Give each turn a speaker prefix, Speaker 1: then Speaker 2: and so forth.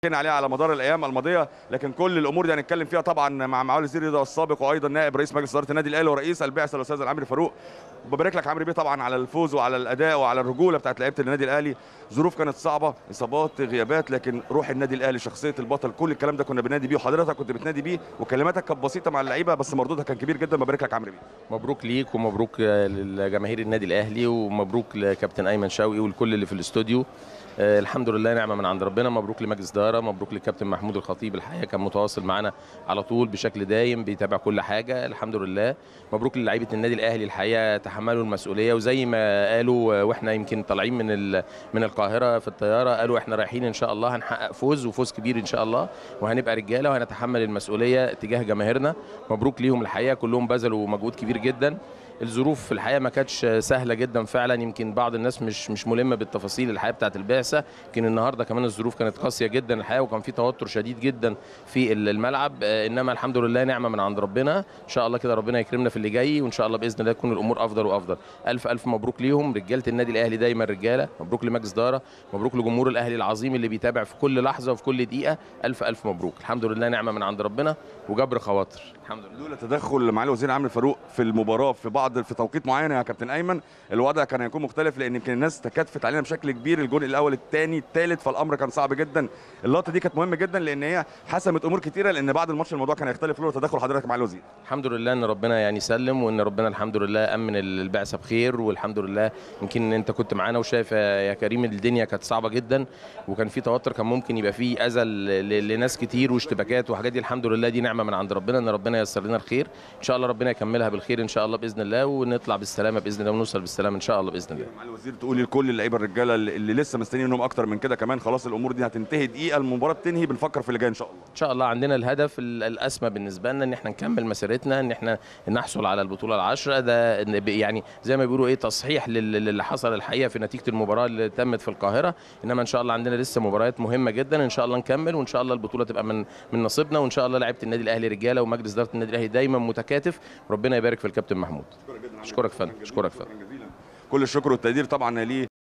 Speaker 1: حكينا عليها على مدار الايام الماضيه لكن كل الامور دي هنتكلم فيها طبعا مع معالي وزير الرياضه السابق وايضا نائب رئيس مجلس اداره النادي الاهلي ورئيس البعثه الاستاذ العمري فاروق ببارك لك عمرو بيه طبعا على الفوز وعلى الاداء وعلى الرجوله بتاعت لعيبه النادي الاهلي ظروف كانت صعبه اصابات غيابات لكن روح النادي الاهلي شخصيه البطل كل الكلام ده كنا بننادي بيه وحضرتك كنت بتنادي بيه وكلماتك كانت بسيطه مع اللعيبه بس مردودها كان كبير جدا ببارك لك عمرو بيه
Speaker 2: مبروك ليك ومبروك لجماهير النادي الاهلي ومبروك لكابتن ايمن شوقي والكل اللي في الاستوديو آه الحمد لله نعمه من عند ربنا مبروك لمجلس اداره مبروك للكابتن محمود الخطيب الحقيقه كان متواصل معنا على طول بشكل دايم بيتابع كل حاجه الحمد لله مبروك للاعيبه النادي الاهلي الحقيقه تحملوا المسؤوليه وزي ما قالوا واحنا يمكن طالعين من من القاهره في الطياره قالوا احنا رايحين ان شاء الله هنحقق فوز وفوز كبير ان شاء الله وهنبقى رجاله وهنتحمل المسؤوليه تجاه جماهيرنا مبروك ليهم الحقيقه كلهم بذلوا مجهود كبير جدا الظروف في الحقيقه ما كانتش سهله جدا فعلا يمكن بعض الناس مش مش ملمه بالتفاصيل الحقيقه بتاعه البعثه يمكن النهارده كمان الظروف كانت قاسيه جدا الحقيقه وكان في توتر شديد جدا في الملعب انما الحمد لله نعمه من عند ربنا ان شاء الله كده ربنا يكرمنا في اللي جاي وان شاء الله باذن الله تكون الامور افضل وافضل الف الف مبروك ليهم رجاله النادي الاهلي دايما رجاله مبروك لمجلس اداره مبروك لجمهور الاهلي العظيم اللي بيتابع في كل لحظه وفي كل دقيقه الف الف مبروك الحمد لله نعمه من عند ربنا وجبر خواطر الحمد لله
Speaker 1: لولا تدخل معالي وزير عمرو فاروق في المباراه في بعض في توقيت معين يا كابتن ايمن الوضع كان هيكون مختلف لان يمكن الناس تكاتفت علينا بشكل كبير الجون الاول الثاني الثالث فالامر كان صعب جدا اللقطه دي كانت مهمه جدا لان هي حسمت امور كتيره لان بعد الماتش الموضوع كان هيختلف لولا تدخل حضرتك مع الوزير
Speaker 2: الحمد لله ان ربنا يعني سلم وان ربنا الحمد لله امن البعثه بخير والحمد لله يمكن انت كنت معانا وشايف يا كريم الدنيا كانت صعبه جدا وكان في توتر كان ممكن يبقى فيه اذى لناس كتير واشتباكات وحاجات دي الحمد لله دي نعمه من عند ربنا ان ربنا ييسر لنا الخير ان شاء الله ربنا يكملها بالخير ان شاء الله باذن الله ونطلع بالسلامه باذن الله ونوصل بالسلامه ان شاء الله باذن الله
Speaker 1: معالي الوزير تقولي لكل اللعيبه الرجاله اللي لسه مستنيين منهم اكتر من كده كمان خلاص الامور دي هتنتهي دقيقه المباراه بتنهي بنفكر في اللي جاي ان شاء الله
Speaker 2: ان شاء الله عندنا الهدف الاسمى بالنسبه لنا ان احنا نكمل مسيرتنا ان احنا نحصل على البطوله العشره ده يعني زي ما بيقولوا ايه تصحيح للي حصل الحقيقه في نتيجه المباراه اللي تمت في القاهره انما ان شاء الله عندنا لسه مباريات مهمه جدا ان شاء الله نكمل وان شاء الله البطوله تبقى من من نصيبنا وان شاء الله لعيبه النادي الاهلي رجاله ومجلس اداره النادي الاهلي دايما متكاتف ربنا يبارك في الكابتن محمود اشكرك فندم اشكرك فندم
Speaker 1: كل الشكر والتقدير طبعا ليه